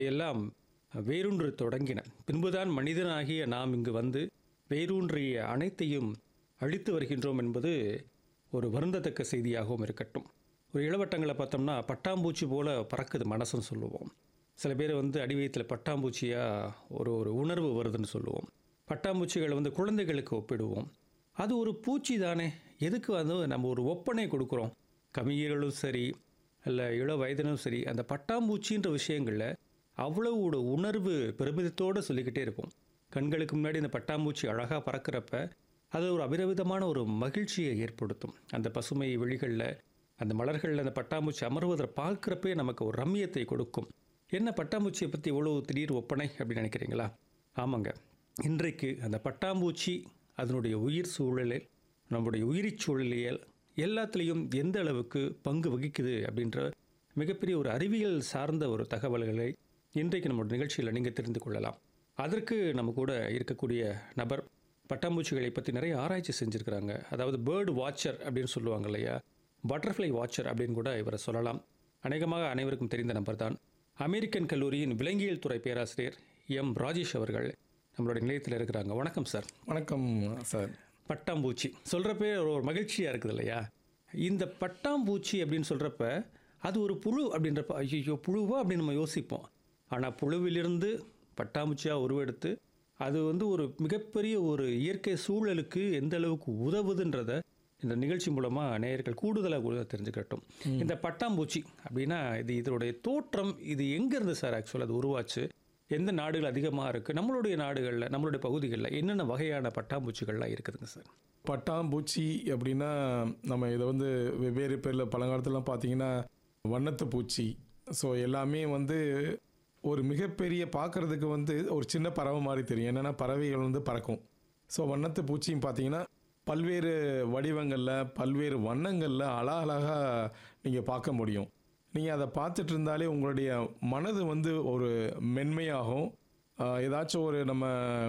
எல்லாம் வேரூன்று தொடங்கின பின்புதான் மனிதனாகிய நாம் இங்கு வந்து வேரூன்றிய அனைத்தையும் அழித்து வருகின்றோம் என்பது ஒரு வருந்தத்தக்க செய்தியாகவும் இருக்கட்டும் ஒரு இளவட்டங்களை பார்த்தோம்னா பட்டாம்பூச்சி போல பறக்குது மனசுன்னு சொல்லுவோம் சில பேர் வந்து அடிவயத்தில் பட்டாம்பூச்சியாக ஒரு ஒரு உணர்வு வருதுன்னு சொல்லுவோம் பட்டாம்பூச்சிகளை வந்து குழந்தைகளுக்கு ஒப்பிடுவோம் அது ஒரு பூச்சி தானே எதுக்கு வந்து நம்ம ஒரு ஒப்பனை கொடுக்குறோம் கவிஞர்களும் சரி இல்லை இள வயதினும் சரி அந்த பட்டாம்பூச்சின்ற விஷயங்களில் அவ்வளவு ஒரு உணர்வு பெருமிதத்தோடு சொல்லிக்கிட்டே இருப்போம் கண்களுக்கு முன்னாடி இந்த பட்டாம்பூச்சி அழகாக பறக்கிறப்ப அது ஒரு அபிரவிதமான ஒரு மகிழ்ச்சியை ஏற்படுத்தும் அந்த பசுமை வெளிகளில் அந்த மலர்களில் அந்த பட்டாம்பூச்சி அமர்வதை பார்க்குறப்பே நமக்கு ஒரு ரம்மியத்தை கொடுக்கும் என்ன பட்டாம்பூச்சியை பற்றி இவ்வளோ திடீர் ஒப்பனை அப்படின்னு நினைக்கிறீங்களா ஆமாங்க இன்றைக்கு அந்த பட்டாம்பூச்சி அதனுடைய உயிர் சூழலில் நம்முடைய உயிரிச் சூழலியல் எல்லாத்துலேயும் எந்த அளவுக்கு பங்கு வகிக்குது அப்படின்ற மிகப்பெரிய ஒரு அறிவியல் சார்ந்த ஒரு தகவல்களை இன்றைக்கு நம்மளோட நிகழ்ச்சியில் நீங்கள் தெரிந்து கொள்ளலாம் அதற்கு நம்ம கூட இருக்கக்கூடிய நபர் பட்டாம்பூச்சிகளை பற்றி நிறைய ஆராய்ச்சி செஞ்சுருக்கிறாங்க அதாவது பேர்டு வாட்சர் அப்படின்னு சொல்லுவாங்க இல்லையா பட்டர்ஃப்ளை வாட்சர் அப்படின்னு கூட இவரை சொல்லலாம் அநேகமாக அனைவருக்கும் தெரிந்த நபர் தான் அமெரிக்கன் கல்லூரியின் விலங்கியல் துறை பேராசிரியர் எம் ராஜேஷ் அவர்கள் நம்மளோட நிலையத்தில் இருக்கிறாங்க வணக்கம் சார் வணக்கம் சார் பட்டாம்பூச்சி சொல்கிறப்பே ஒரு ஒரு மகிழ்ச்சியாக இருக்குது இல்லையா இந்த பட்டாம்பூச்சி அப்படின்னு சொல்கிறப்ப அது ஒரு புழு அப்படின்றப்ப ஐயோ புழுவா அப்படின்னு நம்ம யோசிப்போம் ஆனால் புழுவிலிருந்து பட்டாம்பூச்சியாக உருவெடுத்து அது வந்து ஒரு மிகப்பெரிய ஒரு இயற்கை சூழலுக்கு எந்த அளவுக்கு உதவுதுன்றத இந்த நிகழ்ச்சி மூலமாக நேயர்கள் கூடுதலாக கூட தெரிஞ்சுக்கட்டும் இந்த பட்டாம்பூச்சி அப்படின்னா இது இதனுடைய தோற்றம் இது எங்கேருந்து சார் ஆக்சுவலாக அது உருவாச்சு எந்த நாடுகள் அதிகமாக இருக்குது நம்மளுடைய நாடுகளில் நம்மளுடைய பகுதிகளில் என்னென்ன வகையான பட்டாம்பூச்சிகள்லாம் இருக்குதுங்க சார் பட்டாம்பூச்சி அப்படின்னா நம்ம இதை வந்து வெவ்வேறு பேரில் பழங்காலத்துலாம் பார்த்தீங்கன்னா வண்ணத்து பூச்சி ஸோ எல்லாமே வந்து ஒரு மிகப்பெரிய பார்க்குறதுக்கு வந்து ஒரு சின்ன பறவை மாதிரி தெரியும் என்னென்னா பறவைகள் வந்து பறக்கும் ஸோ வண்ணத்து பூச்சியும் பார்த்தீங்கன்னா பல்வேறு வடிவங்களில் பல்வேறு வண்ணங்களில் அழகழகாக நீங்கள் பார்க்க முடியும் நீங்கள் அதை பார்த்துட்டு இருந்தாலே உங்களுடைய மனது வந்து ஒரு மென்மையாகும் ஆஹ் ஏதாச்சும் ஒரு நம்ம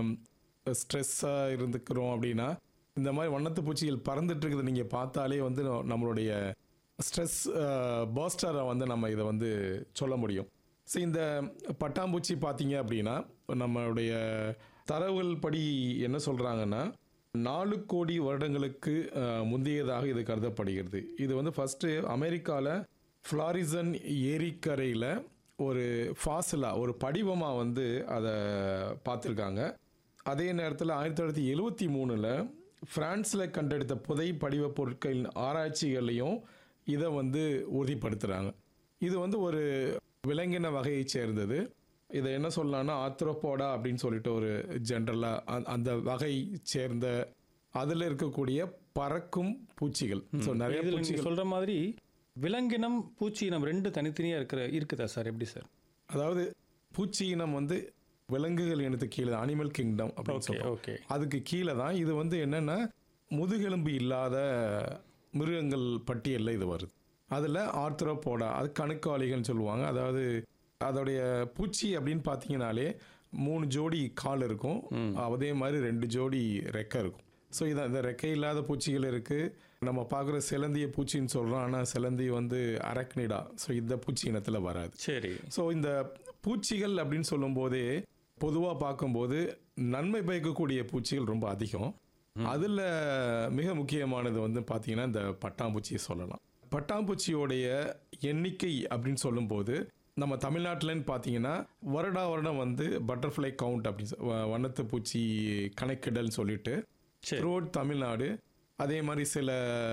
ஸ்ட்ரெஸ்ஸாக இருந்துக்கிறோம் அப்படின்னா இந்த மாதிரி வண்ணத்து பூச்சிகள் பறந்துட்டு இருக்கிறத நீங்கள் பார்த்தாலே வந்து நம்மளுடைய ஸ்ட்ரெஸ் பர்ஸ்டரை வந்து நம்ம இதை வந்து சொல்ல முடியும் ஸோ இந்த பட்டாம்பூச்சி பார்த்தீங்க அப்படின்னா நம்மளுடைய தரவுகள் படி என்ன சொல்கிறாங்கன்னா நாலு கோடி வருடங்களுக்கு அஹ், முந்தையதாக இது கருதப்படுகிறது இது வந்து ஃபஸ்ட்டு அமெரிக்காவில் ஃப்ளாரிசன் ஏரிக்கரையில் ஒரு ஃபாசிலா ஒரு படிவமாக வந்து அதை பார்த்துருக்காங்க அதே நேரத்தில் ஆயிரத்தி தொள்ளாயிரத்தி எழுவத்தி மூணில் ஃப்ரான்ஸில் கண்டெடுத்த புதை படிவ பொருட்களின் ஆராய்ச்சிகளையும் இதை வந்து உறுதிப்படுத்துகிறாங்க இது வந்து ஒரு விலங்கின வகையை சேர்ந்தது இதை என்ன சொல்லலாம்னா ஆத்ரோபோடா அப்படின்னு சொல்லிட்டு ஒரு ஜென்ரலாக அந்த வகை சேர்ந்த அதில் இருக்கக்கூடிய பறக்கும் பூச்சிகள் ஸோ நிறைய இதில் பூச்சிகள் நீங்கள் சொல்கிற மாதிரி விலங்கினம் பூச்சி இனம் ரெண்டு தனித்தனியாக இருக்கிற இருக்குதா சார் எப்படி சார் அதாவது பூச்சி இனம் வந்து விலங்குகள் இனத்துக்கு கீழே அனிமல் கிங்டம் அப்படின்னு ஓகே சொல்றோம் ஓகே அதுக்கு கீழே தான் இது வந்து என்னென்னா முதுகெலும்பு இல்லாத மிருகங்கள் பட்டியலில் இது வருது அதில் ஆர்த்ரோபோடா அது கணுக்காளிகள்னு சொல்லுவாங்க அதாவது அதோடைய பூச்சி அப்படின்னு பார்த்தீங்கனாலே மூணு ஜோடி கால் இருக்கும் அதே மாதிரி ரெண்டு ஜோடி ரெக்கை இருக்கும் ஸோ இதை இந்த ரெக்கை இல்லாத பூச்சிகள் இருக்குது நம்ம பார்க்குற சிலந்திய பூச்சின்னு சொல்கிறோம் ஆனால் சிலந்தி வந்து அரக்னிடா ஸோ இந்த பூச்சி இனத்தில் வராது சரி ஸோ இந்த பூச்சிகள் அப்படின்னு சொல்லும்போதே பொதுவாக பார்க்கும்போது நன்மை பயக்கக்கூடிய பூச்சிகள் ரொம்ப அதிகம் அதில் மிக முக்கியமானது வந்து பார்த்தீங்கன்னா இந்த பட்டாம்பூச்சியை சொல்லலாம் பட்டாம்பூச்சியோடைய எண்ணிக்கை அப்படின்னு சொல்லும்போது நம்ம தமிழ்நாட்டிலன்னு பார்த்தீங்கன்னா வருடா வருடம் வந்து பட்டர்ஃப்ளை கவுண்ட் அப்படின்னு சொ- வ- வண்ணத்து பூச்சி கணக்கிடல்னு சொல்லிட்டு சரி த்ரோட் தமிழ்நாடு அதே மாதிரி சில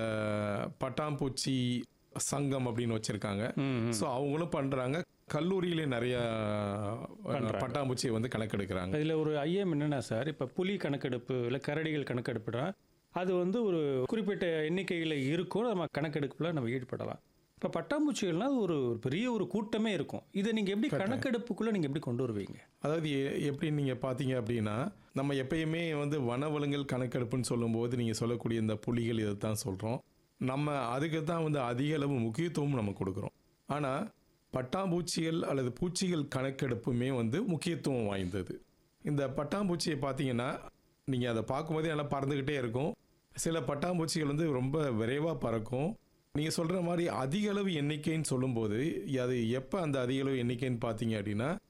பட்டாம்பூச்சி சங்கம் அப்படின்னு வச்சிருக்காங்க ம் ஸோ அவங்களும் பண்றாங்க கல்லூரியிலே நிறைய பண்றாங்க. பட்டாம்பூச்சியை வந்து கணக்கெடுக்கிறாங்க இதில் ஒரு ஐயம் என்னென்னா சார் இப்போ புலி கணக்கெடுப்பு இல்லை கரடிகள் கணக்கெடுப்புனா அது வந்து ஒரு குறிப்பிட்ட எண்ணிக்கையில் இருக்கும் நம்ம கணக்கெடுப்பில் நம்ம ஈடுபடலாம் இப்போ பட்டாம்பூச்சிகள்னா அது ஒரு ஒரு பெரிய ஒரு கூட்டமே இருக்கும் இதை நீங்கள் எப்படி கணக்கெடுப்புக்குள்ளே நீங்கள் எப்படி கொண்டு வருவீங்க அதாவது எ- எப்படி நீங்க பாத்தீங்க அப்படின்னா நம்ம எப்பயுமே வந்து வனவளங்கள் கணக்கெடுப்புன்னு சொல்லும்போது நீங்க சொல்லக்கூடிய இந்த புலிகள் இதை தான் சொல்றோம் நம்ம அதுக்கு தான் வந்து அதிக அளவு முக்கியத்துவம் நம்ம கொடுக்குறோம் ஆனா பட்டாம்பூச்சிகள் அல்லது பூச்சிகள் கணக்கெடுப்புமே வந்து முக்கியத்துவம் வாய்ந்தது இந்த பட்டாம்பூச்சியை பார்த்தீங்கன்னா நீங்கள் அதை பார்க்கும்போதே நல்லா பறந்துக்கிட்டே இருக்கும் சில பட்டாம்பூச்சிகள் வந்து ரொம்ப விரைவாக பறக்கும் நீங்கள் சொல்கிற மாதிரி அதிக அளவு எண்ணிக்கைன்னு சொல்லும்போது அது எப்போ அந்த அதிக அளவு எண்ணிக்கைன்னு பார்த்தீங்க அப்படின்னா